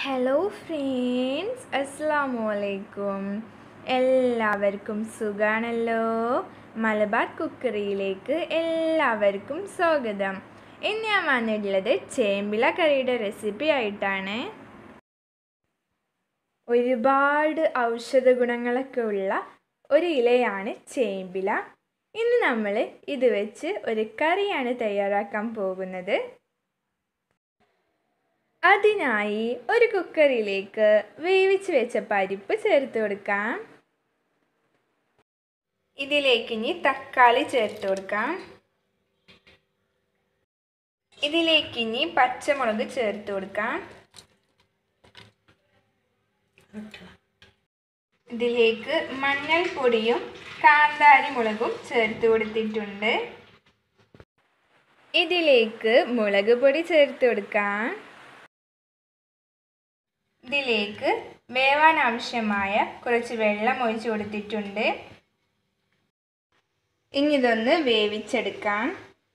hello friends അസ്സാമു അലൈക്കും എല്ലാവർക്കും സുഖാണല്ലോ മലബാർ കുക്കറിയിലേക്ക് എല്ലാവർക്കും സ്വാഗതം ഇന്ന് ഞാൻ വന്നിട്ടുള്ളത് ചേമ്പില കറിയുടെ റെസിപ്പി ആയിട്ടാണ് ഒരുപാട് ഔഷധ ഗുണങ്ങളൊക്കെ ഉള്ള ഒരു ഇലയാണ് ചേമ്പില ഇന്ന് നമ്മൾ ഇത് വെച്ച് ഒരു കറിയാണ് തയ്യാറാക്കാൻ പോകുന്നത് അതിനായി ഒരു കുക്കറിലേക്ക് വേവിച്ച് വെച്ച പരിപ്പ് ചേർത്ത് കൊടുക്കാം ഇതിലേക്ക് ഇനി തക്കാളി ചേർത്ത് കൊടുക്കാം ഇതിലേക്ക് ഇനി പച്ചമുളക് ചേർത്ത് കൊടുക്കാം ഇതിലേക്ക് മഞ്ഞൾപ്പൊടിയും കാന്താരി മുളകും ചേർത്ത് കൊടുത്തിട്ടുണ്ട് ഇതിലേക്ക് മുളക് പൊടി ചേർത്ത് കൊടുക്കാം ഇതിലേക്ക് വേവാൻ ആവശ്യമായ കുറച്ച് വെള്ളം ഒഴിച്ചു കൊടുത്തിട്ടുണ്ട് ഇനി ഇതൊന്ന് വേവിച്ചെടുക്കാം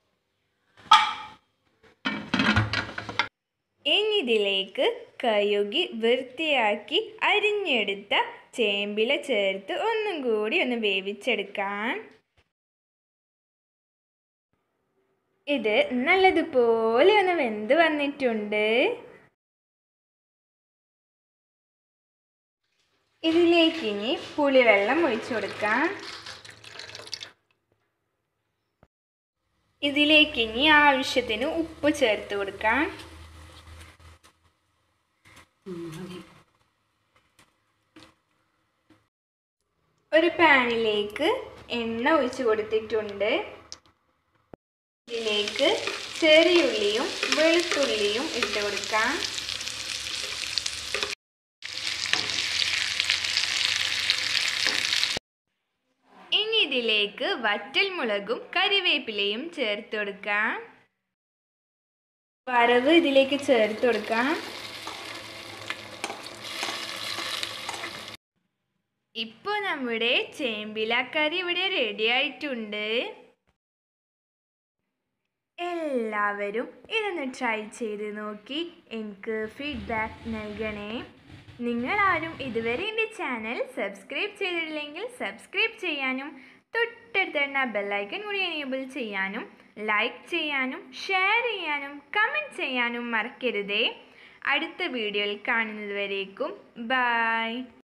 ഇനി ഇതിലേക്ക് കഴുകി വൃത്തിയാക്കി അരിഞ്ഞെടുത്ത ചേമ്പില ചേർത്ത് ഒന്നും കൂടി ഒന്ന് വേവിച്ചെടുക്കാം ഇത് നല്ലതുപോലെ ഒന്ന് വെന്ത് വന്നിട്ടുണ്ട് ഇതിലേക്ക് ഇനി പുളിവെള്ളം ഒഴിച്ചു കൊടുക്കാം ഇതിലേക്ക് ഇനി ആവശ്യത്തിന് ഉപ്പ് ചേർത്ത് കൊടുക്കാം ഒരു പാനിലേക്ക് എണ്ണ ഒഴിച്ചു കൊടുത്തിട്ടുണ്ട് ഇതിലേക്ക് ചെറിയുള്ളിയും വെളുത്തുള്ളിയും ഇട്ട് കൊടുക്കാം ഇനി ഇതിലേക്ക് വറ്റൽ മുളകും കരിവേപ്പിലയും ചേർത്ത് കൊടുക്കാം വറവ് ഇതിലേക്ക് ചേർത്ത് കൊടുക്കാം ഇപ്പോൾ നമ്മുടെ ചേമ്പില കറി ഇവിടെ റെഡി ആയിട്ടുണ്ട് എല്ലാവരും ഇതൊന്ന് ട്രൈ ചെയ്ത് നോക്കി എനിക്ക് ഫീഡ്ബാക്ക് നൽകണേ നിങ്ങളാരും ഇതുവരെ എൻ്റെ ചാനൽ സബ്സ്ക്രൈബ് ചെയ്തിട്ടില്ലെങ്കിൽ സബ്സ്ക്രൈബ് ചെയ്യാനും തൊട്ടടുത്തുള്ള ബെല്ലൈക്കൺ കൂടി എനേബിൾ ചെയ്യാനും ലൈക്ക് ചെയ്യാനും ഷെയർ ചെയ്യാനും കമൻറ്റ് ചെയ്യാനും മറക്കരുതേ അടുത്ത വീഡിയോയിൽ കാണുന്നത് വരേക്കും ബൈ